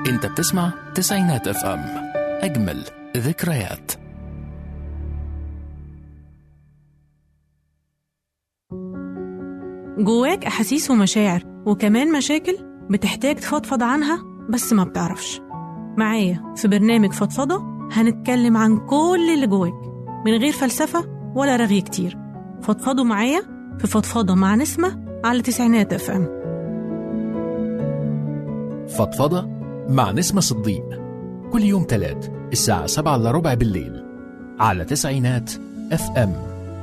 انت بتسمع تسعينات اف ام اجمل ذكريات جواك أحاسيس ومشاعر وكمان مشاكل بتحتاج تفضفض عنها بس ما بتعرفش معايا في برنامج فضفضة هنتكلم عن كل اللي جواك من غير فلسفة ولا رغي كتير فضفضوا معايا في فضفضة مع نسمة على تسعينات اف ام فضفضة مع نسمة صديق كل يوم تلات الساعة سبعة إلا ربع بالليل على تسعينات اف ام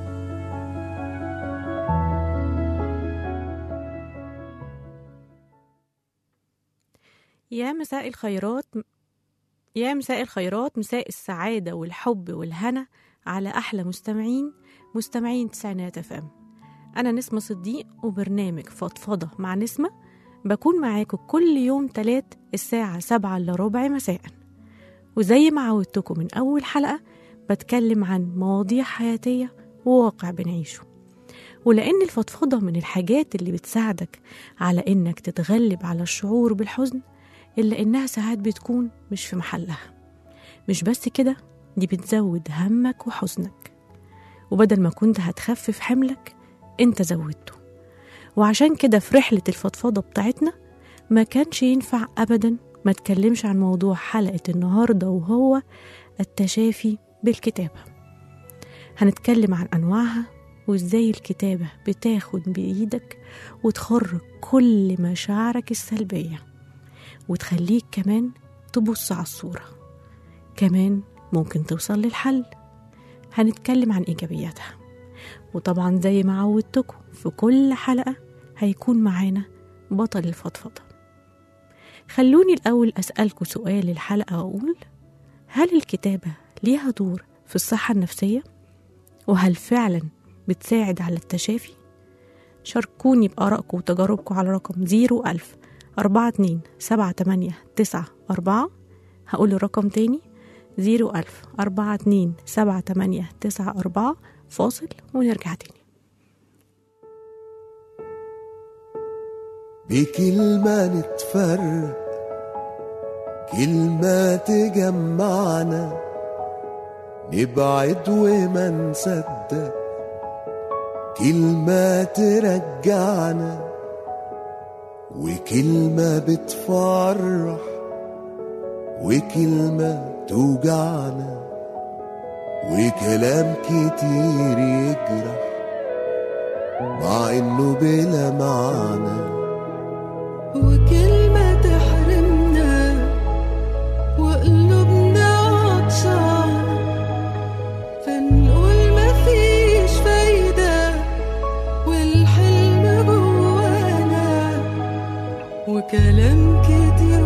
يا مساء الخيرات يا مساء الخيرات مساء السعادة والحب والهنا على أحلى مستمعين مستمعين تسعينات اف ام أنا نسمة صديق وبرنامج فضفضة مع نسمة بكون معاكم كل يوم تلات الساعة سبعة إلا ربع مساء وزي ما عودتكم من أول حلقة بتكلم عن مواضيع حياتية وواقع بنعيشه ولأن الفضفضة من الحاجات اللي بتساعدك على إنك تتغلب على الشعور بالحزن إلا إنها ساعات بتكون مش في محلها مش بس كده دي بتزود همك وحزنك وبدل ما كنت هتخفف حملك انت زودته وعشان كده في رحلة الفضفضة بتاعتنا ما كانش ينفع أبدا ما تكلمش عن موضوع حلقة النهاردة وهو التشافي بالكتابة هنتكلم عن أنواعها وإزاي الكتابة بتاخد بإيدك وتخرج كل مشاعرك السلبية وتخليك كمان تبص على الصورة كمان ممكن توصل للحل هنتكلم عن إيجابياتها وطبعا زي ما عودتكم في كل حلقة هيكون معانا بطل الفضفضة خلوني الأول أسألكم سؤال الحلقة وأقول هل الكتابة ليها دور في الصحة النفسية؟ وهل فعلا بتساعد على التشافي؟ شاركوني بآرائكم وتجاربكم على رقم زيرو ألف أربعة اتنين سبعة تمانية تسعة أربعة هقول الرقم تاني زيرو ألف أربعة اتنين سبعة تمانية تسعة أربعة فاصل ونرجع تاني بكلمة نتفرق كلمة تجمعنا نبعد وما نصدق كلمة ترجعنا وكلمة بتفرح وكلمة توجعنا وكلام كتير يجرح مع انه بلا معنى وكلمة تحرمنا وقلوبنا عطشانة فنقول مفيش فايدة والحلم جوانا وكلام كتير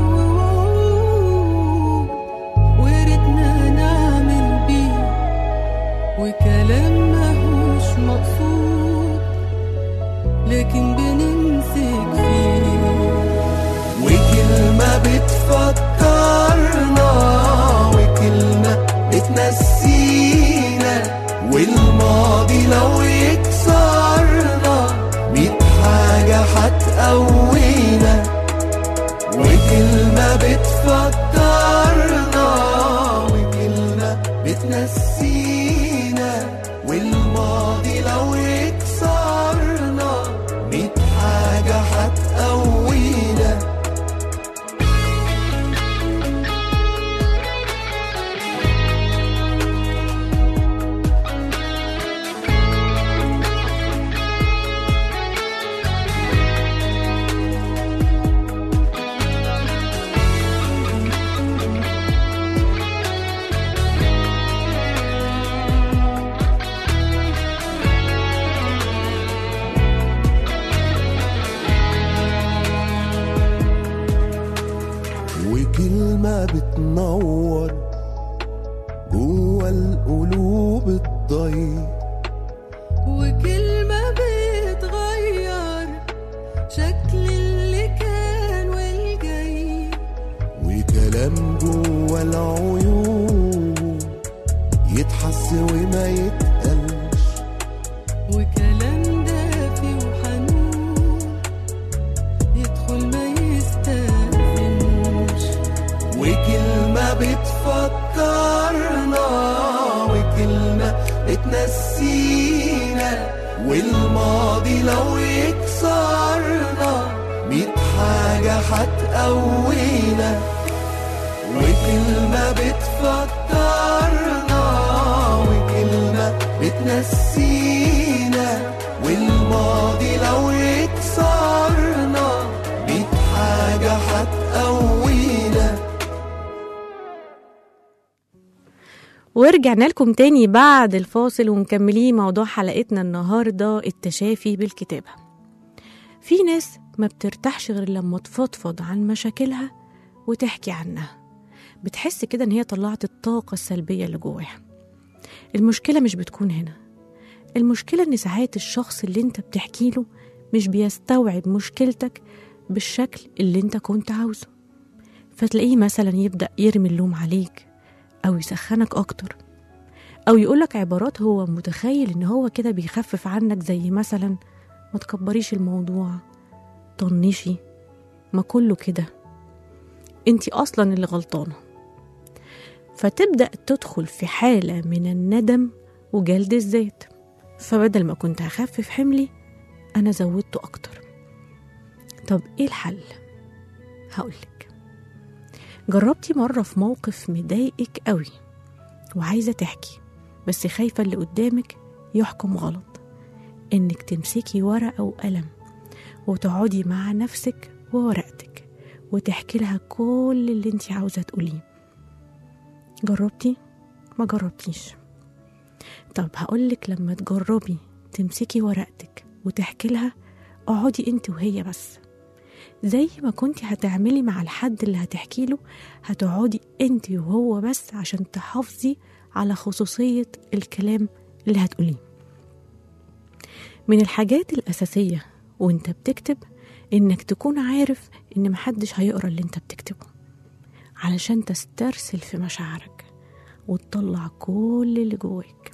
ووعود وردنا نعمل بيه وكلام ماهوش مقصود لكن بنمسك فيه وكلمة بتفكرنا وكلمة بتنسينا والماضي لو يكسرنا ميت حاجة هتقوينا وكلمة بتفكرنا وكلمة بتنسينا والماضي لو يكسرنا ميت حاجة هتقوينا وكلمة بتنور جوا القلوب الضيق وكلمة بتغير شكل اللي كان والجاي وكلام جوا العيون يتحس وما يتقلش وكلام دافي وحنون يدخل ما يستأذنش لو يكسرنا ميت حاجة هتقوينا وكلمة بتفكرنا وكلمة بتنسينا والماضي لو يكسرنا ميت حاجة هتقوينا ورجعنا لكم تاني بعد الفاصل ومكملين موضوع حلقتنا النهاردة التشافي بالكتابة في ناس ما بترتاحش غير لما تفضفض عن مشاكلها وتحكي عنها بتحس كده ان هي طلعت الطاقة السلبية اللي جواها المشكلة مش بتكون هنا المشكلة ان ساعات الشخص اللي انت بتحكي له مش بيستوعب مشكلتك بالشكل اللي انت كنت عاوزه فتلاقيه مثلا يبدأ يرمي اللوم عليك أو يسخنك أكتر أو يقولك عبارات هو متخيل إن هو كده بيخفف عنك زي مثلا ما تكبريش الموضوع طنشي ما كله كده انتي أصلا اللي غلطانة فتبدأ تدخل في حالة من الندم وجلد الذات فبدل ما كنت هخفف حملي أنا زودته أكتر طب إيه الحل؟ هقولك جربتي مرة في موقف مضايقك قوي وعايزة تحكي بس خايفة اللي قدامك يحكم غلط إنك تمسكي ورقة وقلم وتقعدي مع نفسك وورقتك وتحكي لها كل اللي انت عاوزة تقوليه جربتي؟ ما جربتيش طب هقولك لما تجربي تمسكي ورقتك وتحكي لها اقعدي انت وهي بس زي ما كنتي هتعملي مع الحد اللي هتحكي له هتقعدي انت وهو بس عشان تحافظي على خصوصية الكلام اللي هتقوليه من الحاجات الأساسية وانت بتكتب انك تكون عارف ان محدش هيقرا اللي انت بتكتبه علشان تسترسل في مشاعرك وتطلع كل اللي جواك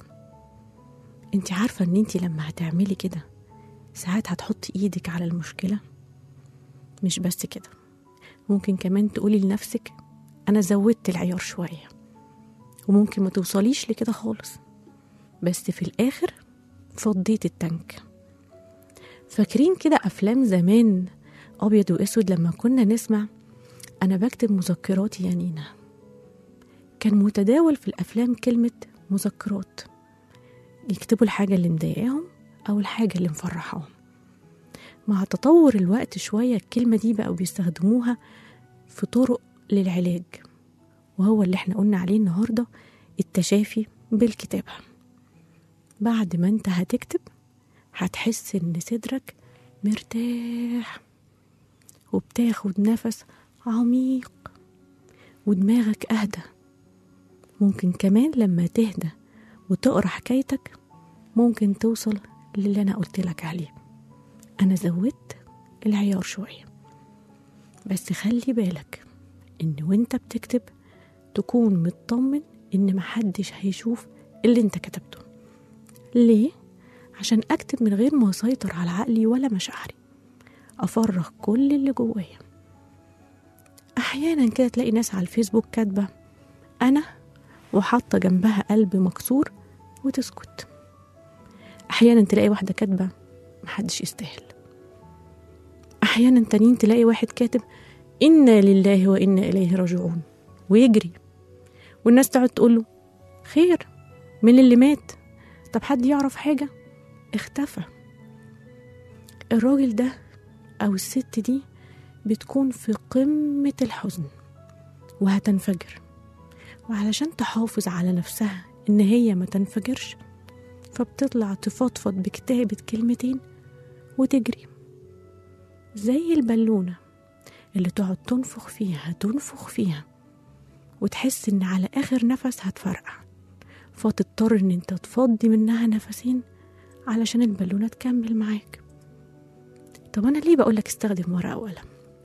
انت عارفة ان انت لما هتعملي كده ساعات هتحطي ايدك على المشكلة مش بس كده ممكن كمان تقولي لنفسك انا زودت العيار شوية وممكن ما توصليش لكده خالص بس في الاخر فضيت التانك فاكرين كده افلام زمان ابيض واسود لما كنا نسمع انا بكتب مذكراتي يا نينا كان متداول في الافلام كلمه مذكرات يكتبوا الحاجه اللي مضايقاهم او الحاجه اللي مفرحاهم مع تطور الوقت شويه الكلمه دي بقوا بيستخدموها في طرق للعلاج وهو اللي احنا قلنا عليه النهارده التشافي بالكتابه بعد ما انت هتكتب هتحس ان صدرك مرتاح وبتاخد نفس عميق ودماغك اهدى ممكن كمان لما تهدى وتقرا حكايتك ممكن توصل للي انا قلت لك عليه انا زودت العيار شويه بس خلي بالك ان وانت بتكتب تكون مطمن ان محدش هيشوف اللي انت كتبته ليه عشان اكتب من غير ما اسيطر على عقلي ولا مشاعري افرغ كل اللي جوايا احيانا كده تلاقي ناس على الفيسبوك كاتبه انا وحاطه جنبها قلب مكسور وتسكت احيانا تلاقي واحده كاتبه محدش يستاهل احيانا تانيين تلاقي واحد كاتب انا لله وانا اليه راجعون ويجري والناس تقعد تقول له خير من اللي مات طب حد يعرف حاجه اختفى الراجل ده او الست دي بتكون في قمه الحزن وهتنفجر وعلشان تحافظ على نفسها ان هي ما تنفجرش فبتطلع تفضفض بكتابة كلمتين وتجري زي البالونة اللي تقعد تنفخ فيها تنفخ فيها وتحس ان على اخر نفس هتفرقع فتضطر ان انت تفضي منها نفسين علشان البالونة تكمل معاك طب انا ليه بقولك استخدم ورقة وقلم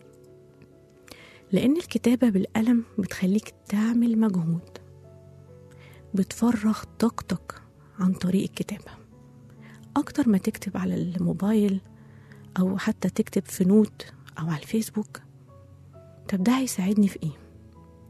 لان الكتابة بالقلم بتخليك تعمل مجهود بتفرغ طاقتك عن طريق الكتابة أكتر ما تكتب على الموبايل أو حتى تكتب في نوت أو على الفيسبوك طب ده هيساعدني في إيه؟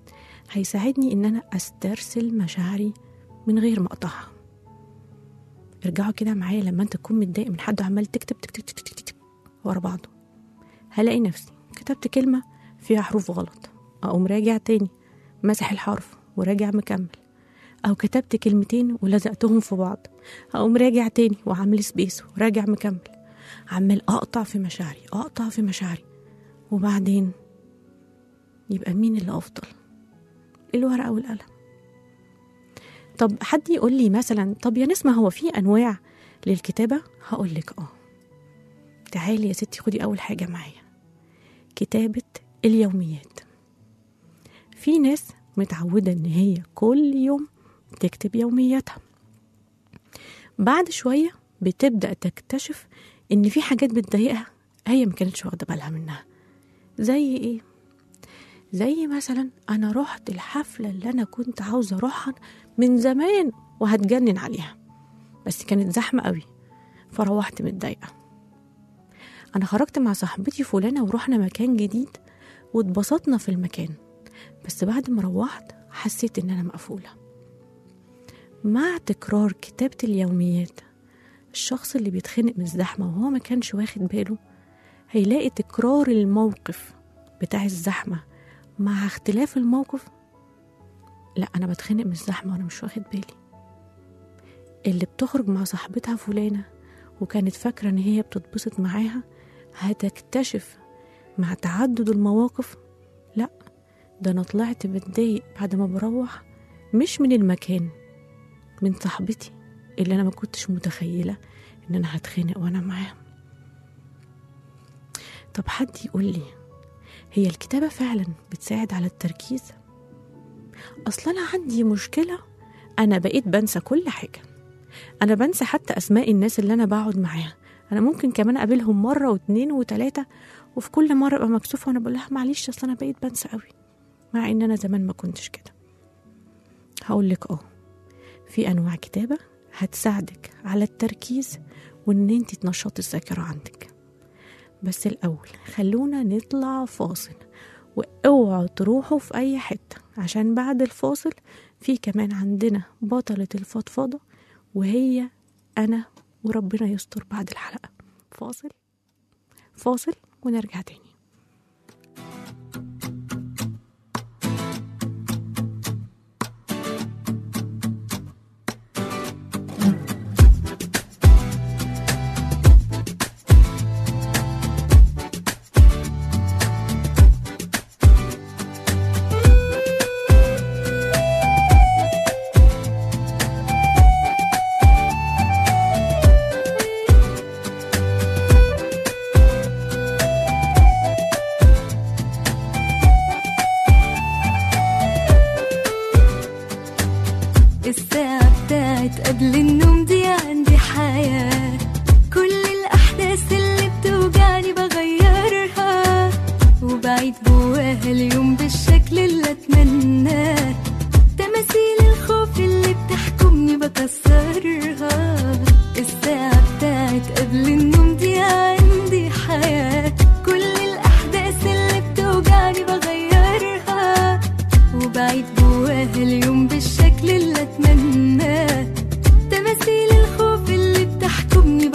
هيساعدني إن أنا أسترسل مشاعري من غير ما أقطعها ارجعوا كده معايا لما انت تكون متضايق من حد وعمال تكتب تكتب تكتب تكتب, تكتب ورا بعضه هلاقي نفسي كتبت كلمة فيها حروف غلط أقوم راجع تاني مسح الحرف وراجع مكمل أو كتبت كلمتين ولزقتهم في بعض أقوم راجع تاني وعامل سبيس وراجع مكمل عمال أقطع في مشاعري أقطع في مشاعري وبعدين يبقى مين اللي أفضل الورقة والقلم طب حد يقول لي مثلا طب يا نسمة هو في أنواع للكتابة هقول لك اه تعالي يا ستي خدي أول حاجة معايا كتابة اليوميات في ناس متعودة إن هي كل يوم تكتب يومياتها بعد شوية بتبدأ تكتشف إن في حاجات بتضايقها هي ما كانتش واخدة بالها منها زي إيه؟ زي مثلا أنا رحت الحفلة اللي أنا كنت عاوزة أروحها من زمان وهتجنن عليها بس كانت زحمة قوي فروحت متضايقة أنا خرجت مع صاحبتي فلانة ورحنا مكان جديد واتبسطنا في المكان بس بعد ما روحت حسيت إن أنا مقفولة مع تكرار كتابة اليوميات الشخص اللي بيتخنق من الزحمة وهو ما كانش واخد باله هيلاقي تكرار الموقف بتاع الزحمة مع اختلاف الموقف لا أنا بتخنق من الزحمة وأنا مش واخد بالي اللي بتخرج مع صاحبتها فلانة وكانت فاكرة إن هي بتتبسط معاها هتكتشف مع تعدد المواقف لا ده أنا طلعت متضايق بعد ما بروح مش من المكان من صاحبتي اللي أنا ما كنتش متخيلة إن أنا هتخانق وأنا معاها طب حد يقول لي هي الكتابة فعلا بتساعد على التركيز أصلا أنا عندي مشكلة أنا بقيت بنسى كل حاجة أنا بنسى حتى أسماء الناس اللي أنا بقعد معاها أنا ممكن كمان أقابلهم مرة واتنين وتلاتة وفي كل مرة أبقى مكسوفة وأنا بقول لها معلش أصل أنا بقيت بنسى قوي مع إن أنا زمان ما كنتش كده هقول لك اه في أنواع كتابة هتساعدك على التركيز وإن أنت تنشطي الذاكرة عندك بس الأول خلونا نطلع فاصل واوعوا تروحوا في أي حتة عشان بعد الفاصل في كمان عندنا بطلة الفضفضة وهي أنا وربنا يستر بعد الحلقة فاصل فاصل ونرجع تاني الساعة بتاعت قبل النوم دي عندي حياة كل الأحداث اللي بتوجعني بغيرها وبعيد جواها اليوم بالشكل اللي أتمناه تماثيل الخوف اللي بتحكمني بكسرها الساعة بتاعت قبل النوم دي عندي حياة كل الأحداث اللي بتوجعني بغيرها وبعيد جواها اليوم بالشكل اللي اتمناه تماثيل الخوف اللي بتحكمني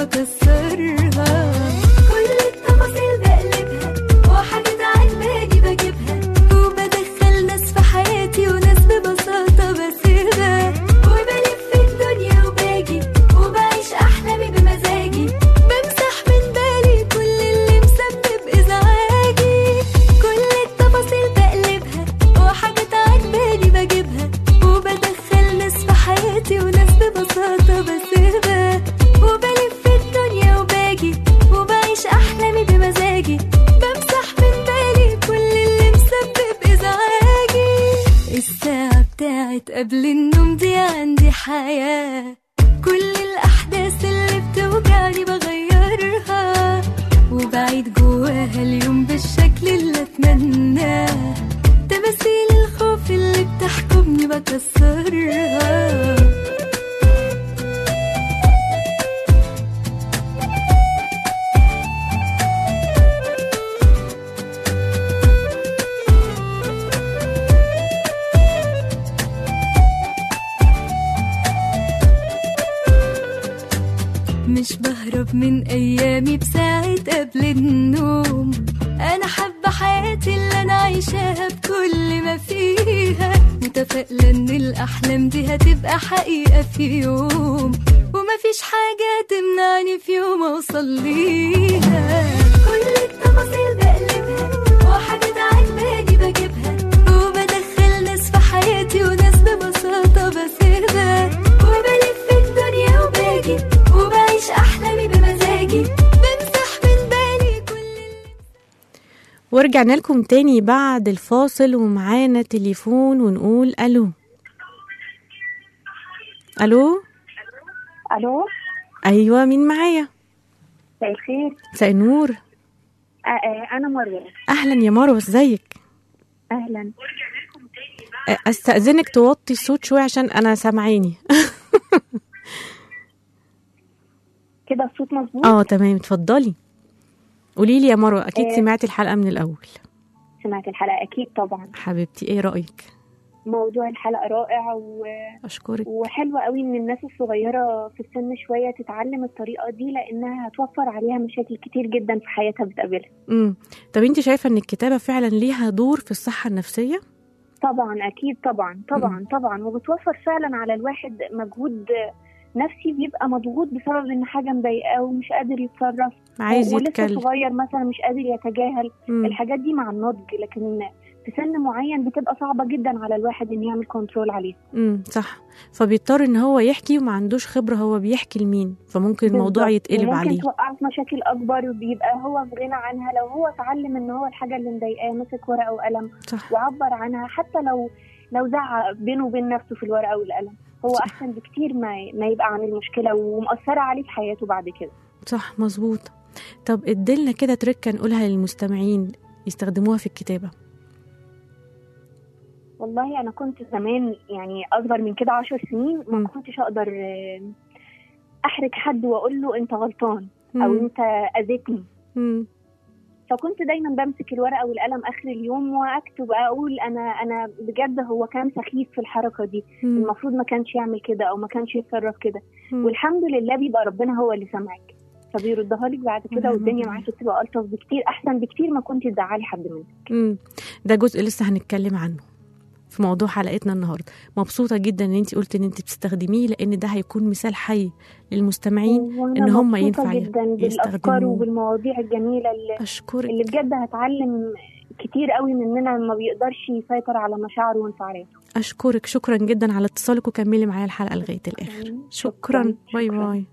بكسرها كل التفاصيل بقلبها وحاجات عجباني بجيبها وبدخل ناس في حياتي وناس ببساطة بسيبها وبلف الدنيا وباجي وبعيش أحلامي بمزاجي بمسح من بالي كل اللي مسبب إزعاجي كل التفاصيل بقلبها وحاجات عجباني بجيبها وبدخل ناس في حياتي وناس ببساطة بسيبها وبلف الدنيا وباجي وبعيش أحلامي بمزاجي بمسح من بالي كل اللي مسبب إزعاجي الساعة بتاعت قبل النوم دي عندي حياة كل الأحداث اللي بتوجعني بغيرها وبعيد جواها اليوم بالشكل اللي أتمناه تماثيل الخوف اللي بتحكمني بكسرها من أيامي بساعة قبل النوم أنا حابة حياتي اللي أنا عايشاها بكل ما فيها متفائلة إن الأحلام دي هتبقى حقيقة في يوم ومفيش حاجة تمنعني في يوم أوصل ليها كل التفاصيل بقلبها وحاجات عجباني بجيبها وبدخل ناس في حياتي وناس ببساطة بسيبها وبلف الدنيا وباجي وبعيش أحلامي بمزاجي بمسح من بالي كل اللي ورجعنا لكم تاني بعد الفاصل ومعانا تليفون ونقول الو الو الو ايوه مين معايا مساء الخير مساء النور آه آه انا مريم اهلا يا مروه ازيك اهلا أ- استاذنك توطي الصوت شويه عشان انا سامعاني كده الصوت مظبوط اه تمام اتفضلي قولي لي يا مروه اكيد آه. سمعتي الحلقه من الاول سمعت الحلقه اكيد طبعا حبيبتي ايه رايك موضوع الحلقه رائع و... اشكرك وحلو قوي ان الناس الصغيره في السن شويه تتعلم الطريقه دي لانها هتوفر عليها مشاكل كتير جدا في حياتها بتقابلها امم طب انت شايفه ان الكتابه فعلا ليها دور في الصحه النفسيه طبعا اكيد طبعا طبعا طبعا وبتوفر فعلا على الواحد مجهود نفسي بيبقى مضغوط بسبب ان حاجه مضايقاه ومش قادر يتصرف عايز ولسه يتكلم صغير مثلا مش قادر يتجاهل مم. الحاجات دي مع النضج لكن في سن معين بتبقى صعبة جدا على الواحد ان يعمل كنترول عليه امم صح فبيضطر ان هو يحكي وما عندوش خبره هو بيحكي لمين فممكن الموضوع بالظبط. يتقلب وممكن عليه توقعه في مشاكل اكبر وبيبقى هو في غنى عنها لو هو اتعلم ان هو الحاجة اللي مضايقاه مسك ورقة وقلم صح وعبر عنها حتى لو لو زعق بينه وبين نفسه في الورقة والقلم هو صح. احسن بكتير ما ما يبقى عامل مشكلة ومأثرة عليه في حياته بعد كده صح مظبوط طب اديلنا كده تركه نقولها للمستمعين يستخدموها في الكتابه والله انا كنت زمان يعني اصغر من كده عشر سنين مم. ما كنتش اقدر آه، احرج حد واقول له انت غلطان او مم. انت اذيتني مم. فكنت دايما بمسك الورقه والقلم اخر اليوم واكتب اقول انا انا بجد هو كان سخيف في الحركه دي مم. المفروض ما كانش يعمل كده او ما كانش يتصرف كده مم. والحمد لله بيبقى ربنا هو اللي سامعك فبيردها لك بعد كده ونعم والدنيا بالله. معاكي بتبقى الطف بكتير احسن بكتير ما كنت تزعلي حد منك مم. ده جزء لسه هنتكلم عنه في موضوع حلقتنا النهارده مبسوطه جدا ان انت قلت ان انت بتستخدميه لان ده هيكون مثال حي للمستمعين وأنا إن هم مبسوطة ينفع جدا بالافكار يستخدموه. وبالمواضيع الجميله اللي اشكرك اللي بجد هتعلم كتير قوي مننا ما بيقدرش يسيطر على مشاعره وانفعالاته اشكرك شكرا جدا على اتصالك وكملي معايا الحلقه لغايه الاخر شكرا شكراً. باي شكراً. باي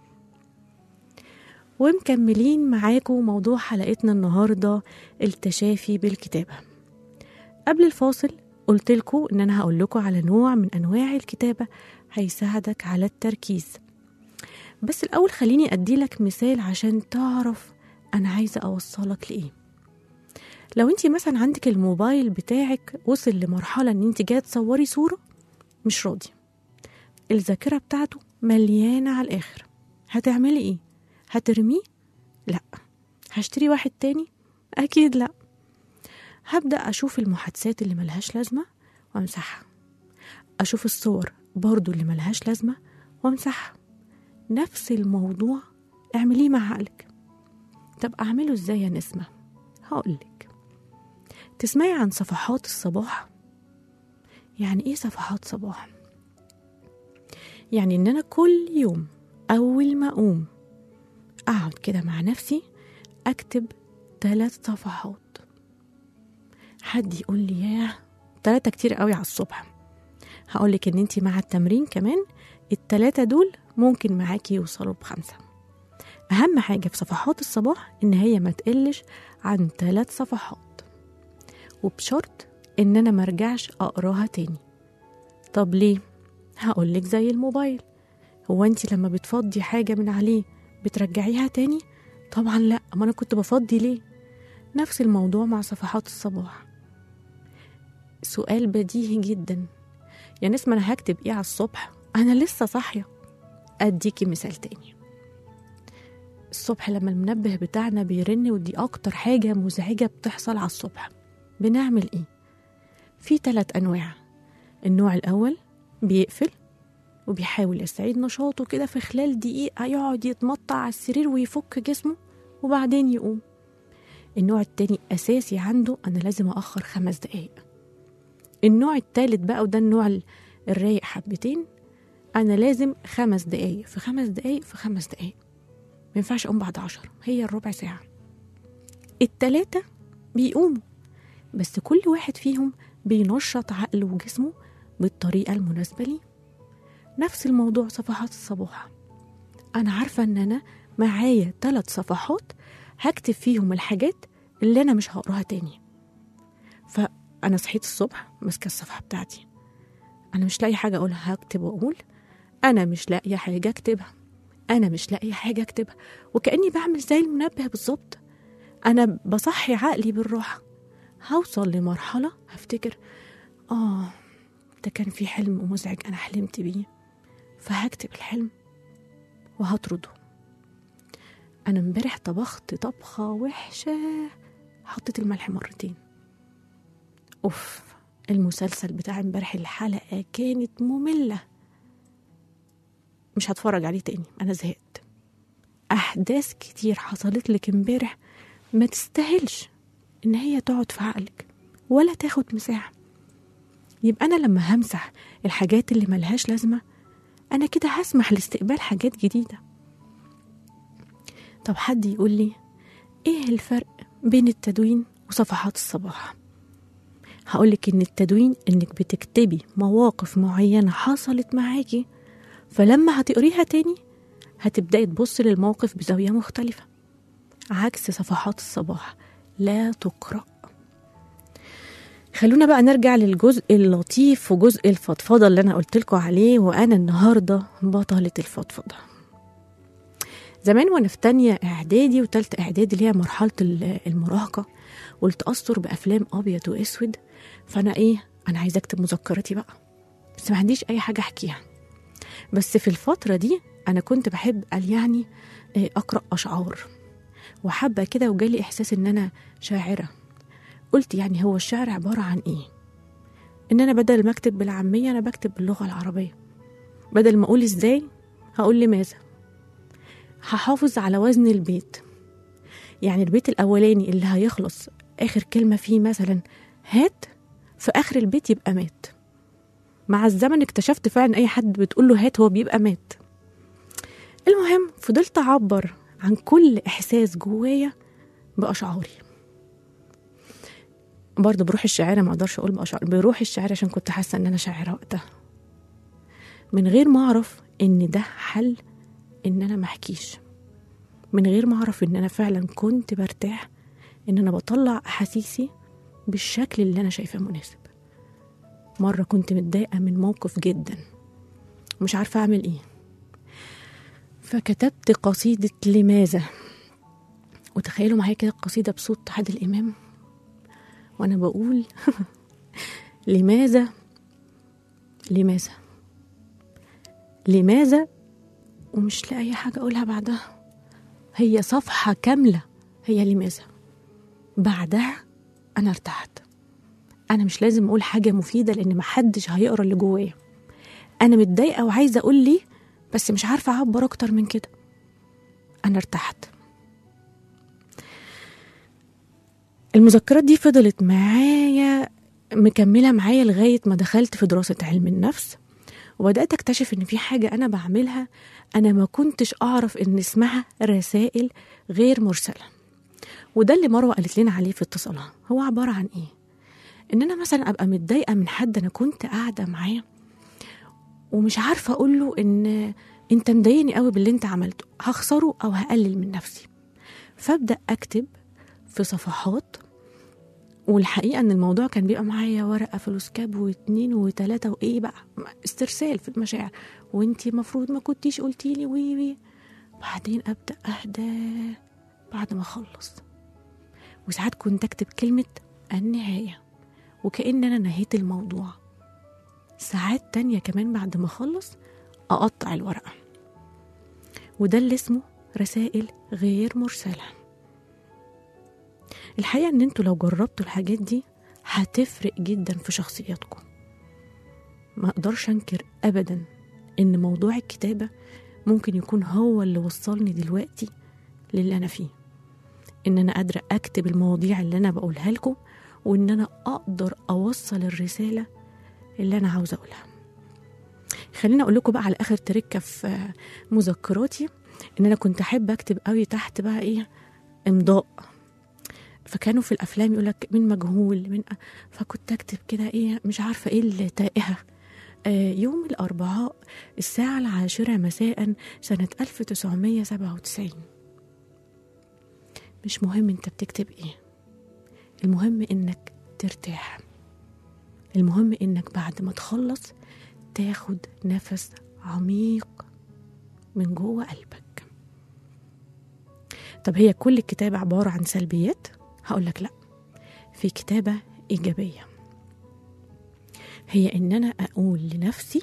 ومكملين معاكم موضوع حلقتنا النهارده التشافي بالكتابه قبل الفاصل قلت لكم ان انا هقول لكم على نوع من انواع الكتابه هيساعدك على التركيز بس الاول خليني ادي لك مثال عشان تعرف انا عايزه اوصلك لايه لو انت مثلا عندك الموبايل بتاعك وصل لمرحله ان انت جايه تصوري صوره مش راضيه الذاكره بتاعته مليانه على الاخر هتعملي ايه هترميه لا هشتري واحد تاني اكيد لا هبدا اشوف المحادثات اللي ملهاش لازمه وامسحها اشوف الصور برضو اللي ملهاش لازمه وامسحها نفس الموضوع اعمليه مع عقلك طب اعمله ازاي يا نسمه هقولك تسمعي عن صفحات الصباح يعني ايه صفحات صباح يعني ان انا كل يوم اول ما اقوم اقعد كده مع نفسي اكتب ثلاث صفحات حد يقول لي ياه تلاتة كتير قوي على الصبح هقولك ان انتي مع التمرين كمان التلاتة دول ممكن معاكي يوصلوا بخمسة اهم حاجة في صفحات الصباح ان هي ما تقلش عن ثلاث صفحات وبشرط ان انا مرجعش اقراها تاني طب ليه هقولك زي الموبايل هو انت لما بتفضي حاجة من عليه بترجعيها تاني طبعا لا ما انا كنت بفضي ليه نفس الموضوع مع صفحات الصباح سؤال بديهي جدا يا نسمة انا هكتب ايه على الصبح انا لسه صاحية اديكي مثال تاني الصبح لما المنبه بتاعنا بيرن ودي اكتر حاجة مزعجة بتحصل على الصبح بنعمل ايه في ثلاث انواع النوع الاول بيقفل وبيحاول يستعيد نشاطه كده في خلال دقيقة يقعد يتمطع على السرير ويفك جسمه وبعدين يقوم النوع التاني أساسي عنده أنا لازم أأخر خمس دقايق النوع التالت بقى وده النوع ال- الرايق حبتين أنا لازم خمس دقايق في خمس دقايق في خمس دقايق ما ينفعش أقوم بعد عشر هي الربع ساعة التلاتة بيقوموا بس كل واحد فيهم بينشط عقله وجسمه بالطريقة المناسبة ليه نفس الموضوع صفحات الصباح أنا عارفة إن أنا معايا ثلاث صفحات هكتب فيهم الحاجات اللي أنا مش هقراها تاني فأنا صحيت الصبح ماسكة الصفحة بتاعتي أنا مش لاقي حاجة أقولها هكتب وأقول أنا مش لاقية حاجة أكتبها أنا مش لاقية حاجة أكتبها وكأني بعمل زي المنبه بالظبط أنا بصحي عقلي بالراحة هوصل لمرحلة هفتكر آه ده كان في حلم مزعج أنا حلمت بيه فهكتب الحلم وهطرده أنا امبارح طبخت طبخة وحشة حطيت الملح مرتين أوف المسلسل بتاع امبارح الحلقة كانت مملة مش هتفرج عليه تاني أنا زهقت أحداث كتير حصلت لك امبارح ما تستاهلش إن هي تقعد في عقلك ولا تاخد مساحة يبقى أنا لما همسح الحاجات اللي ملهاش لازمة أنا كده هسمح لاستقبال حاجات جديدة طب حد يقول لي إيه الفرق بين التدوين وصفحات الصباح هقولك إن التدوين إنك بتكتبي مواقف معينة حصلت معاكي فلما هتقريها تاني هتبدأي تبصي للموقف بزاوية مختلفة عكس صفحات الصباح لا تقرأ خلونا بقى نرجع للجزء اللطيف وجزء الفضفضة اللي أنا قلت لكم عليه وأنا النهاردة بطلة الفضفضة زمان وأنا في تانية إعدادي وتالتة إعدادي اللي هي مرحلة ال- المراهقة والتأثر بأفلام أبيض وأسود فأنا إيه أنا عايزة أكتب مذكرتي بقى بس ما عنديش أي حاجة أحكيها بس في الفترة دي أنا كنت بحب قال يعني إيه، أقرأ أشعار وحابة كده وجالي إحساس إن أنا شاعرة قلت يعني هو الشعر عبارة عن إيه؟ إن أنا بدل ما أكتب بالعامية أنا بكتب باللغة العربية بدل ما أقول إزاي هقول لماذا هحافظ على وزن البيت يعني البيت الأولاني اللي هيخلص آخر كلمة فيه مثلا هات في آخر البيت يبقى مات مع الزمن اكتشفت فعلا أي حد بتقول له هات هو بيبقى مات المهم فضلت أعبر عن كل إحساس جوايا بأشعاري برضه بروح الشاعرة ما اقدرش اقول بأشعار بروح الشاعرة عشان كنت حاسة ان انا شاعرة وقتها من غير ما اعرف ان ده حل ان انا ما احكيش من غير ما اعرف ان انا فعلا كنت برتاح ان انا بطلع احاسيسي بالشكل اللي انا شايفاه مناسب مرة كنت متضايقة من موقف جدا مش عارفة اعمل ايه فكتبت قصيدة لماذا وتخيلوا معايا كده القصيدة بصوت عادل إمام وأنا بقول لماذا لماذا لماذا ومش لاقي حاجة أقولها بعدها هي صفحة كاملة هي لماذا بعدها أنا ارتحت أنا مش لازم أقول حاجة مفيدة لأن محدش هيقرا اللي جوايا أنا متضايقة وعايزة أقول ليه بس مش عارفة أعبر أكتر من كده أنا ارتحت المذكرات دي فضلت معايا مكملة معايا لغاية ما دخلت في دراسة علم النفس وبدأت أكتشف إن في حاجة أنا بعملها أنا ما كنتش أعرف إن اسمها رسائل غير مرسلة وده اللي مروة قالت لنا عليه في اتصالها هو عبارة عن إيه؟ إن أنا مثلا أبقى متضايقة من حد أنا كنت قاعدة معاه ومش عارفة أقول له إن أنت مضايقني قوي باللي أنت عملته هخسره أو هقلل من نفسي فأبدأ أكتب في صفحات والحقيقة إن الموضوع كان بيبقى معايا ورقة فلوسكاب واتنين وتلاتة وإيه بقى استرسال في المشاعر وإنتي المفروض ما كنتيش قلتيلي وي وي بعدين أبدأ أهدى بعد ما أخلص وساعات كنت أكتب كلمة النهاية وكأن أنا نهيت الموضوع ساعات تانية كمان بعد ما أخلص أقطع الورقة وده اللي اسمه رسائل غير مرسله الحقيقة ان انتوا لو جربتوا الحاجات دي هتفرق جدا في شخصياتكم ما اقدرش انكر ابدا إن موضوع الكتابة ممكن يكون هو اللي وصلني دلوقتي للي أنا فيه إن أنا قادرة أكتب المواضيع اللي أنا بقولها لكم وإن أنا أقدر أوصل الرسالة اللي أنا عاوزة أقولها خليني أقول لكم بقى على آخر تركة في مذكراتي إن أنا كنت أحب أكتب قوي تحت بقى إيه إمضاء فكانوا في الافلام يقول لك من مجهول من فكنت اكتب كده ايه مش عارفه ايه اللي تائهه آه يوم الاربعاء الساعه العاشره مساء سنه 1997 مش مهم انت بتكتب ايه المهم انك ترتاح المهم انك بعد ما تخلص تاخد نفس عميق من جوه قلبك طب هي كل الكتابة عبارة عن سلبيات؟ هقول لك لا في كتابة إيجابية هي إن أنا أقول لنفسي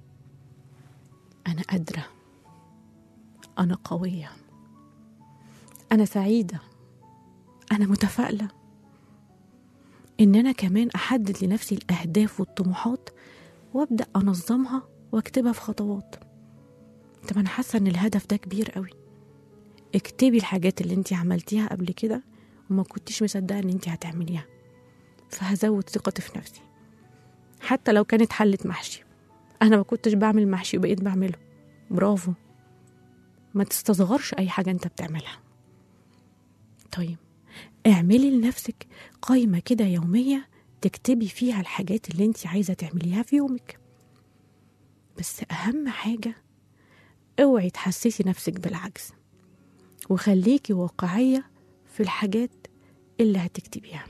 أنا قادرة أنا قوية أنا سعيدة أنا متفائلة إن أنا كمان أحدد لنفسي الأهداف والطموحات وأبدأ أنظمها وأكتبها في خطوات طب أنا حاسة إن الهدف ده كبير قوي اكتبي الحاجات اللي انت عملتيها قبل كده وما كنتيش مصدقه ان انت هتعمليها فهزود ثقتي في نفسي حتى لو كانت حلة محشي انا ما كنتش بعمل محشي وبقيت بعمله برافو ما تستصغرش اي حاجه انت بتعملها طيب اعملي لنفسك قائمه كده يوميه تكتبي فيها الحاجات اللي انت عايزه تعمليها في يومك بس اهم حاجه اوعي تحسسي نفسك بالعجز وخليكي واقعية في الحاجات اللي هتكتبيها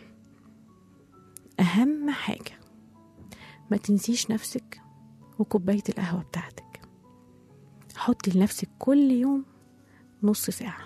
أهم حاجة ما تنسيش نفسك وكوباية القهوة بتاعتك حطي لنفسك كل يوم نص ساعة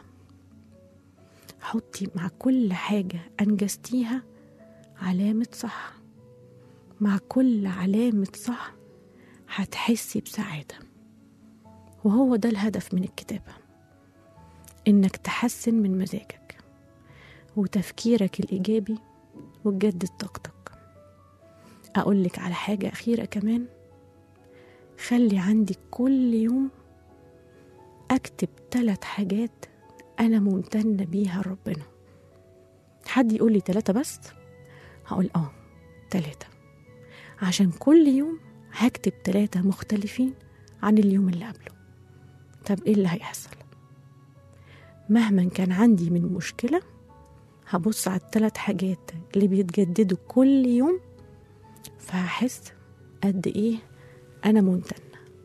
حطي مع كل حاجة أنجزتيها علامة صح مع كل علامة صح هتحسي بسعادة وهو ده الهدف من الكتابه إنك تحسن من مزاجك وتفكيرك الإيجابي وتجدد طاقتك أقولك على حاجة أخيرة كمان خلي عندك كل يوم أكتب ثلاث حاجات أنا ممتنة بيها لربنا حد يقول لي ثلاثة بس هقول آه ثلاثة عشان كل يوم هكتب ثلاثة مختلفين عن اليوم اللي قبله طب إيه اللي هيحصل مهما كان عندي من مشكلة هبص على الثلاث حاجات اللي بيتجددوا كل يوم فهحس قد ايه انا ممتنة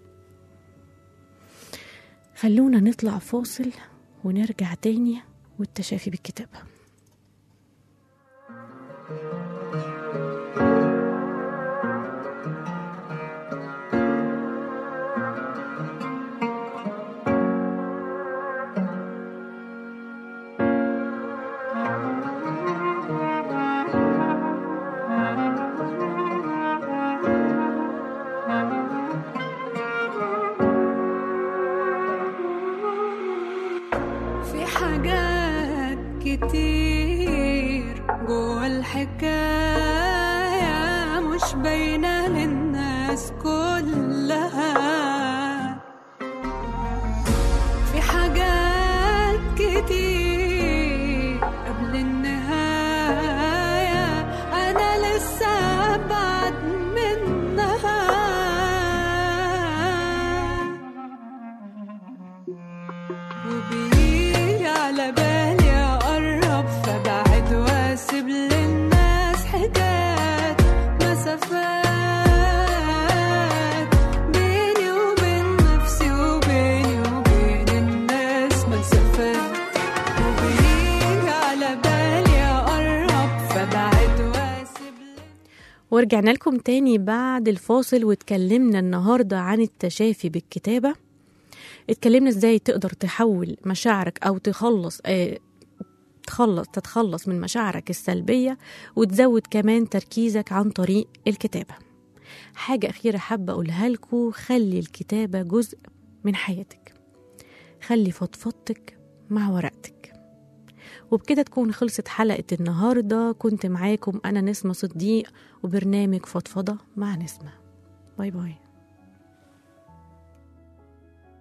خلونا نطلع فاصل ونرجع تاني والتشافي بالكتابة في حاجات كتير جوا الحكاية مش باينة للناس كلها في حاجات كتير قبل النهاية أنا لسه أبعد منها وبيجي على بالي أقرب فبعد واسيب للناس حكايات مسافات بيني وبين نفسي وبيني وبين الناس مسافات وبيجي على بالي أقرب فبعد واسيب ورجعنا لكم تاني بعد الفاصل واتكلمنا النهاردة عن التشافي بالكتابة اتكلمنا ازاي تقدر تحول مشاعرك او تخلص اه تخلص تتخلص من مشاعرك السلبية وتزود كمان تركيزك عن طريق الكتابة حاجة أخيرة حابة أقولها لكم خلي الكتابة جزء من حياتك خلي فضفضتك مع ورقتك وبكده تكون خلصت حلقة النهاردة كنت معاكم أنا نسمة صديق وبرنامج فضفضة مع نسمة باي باي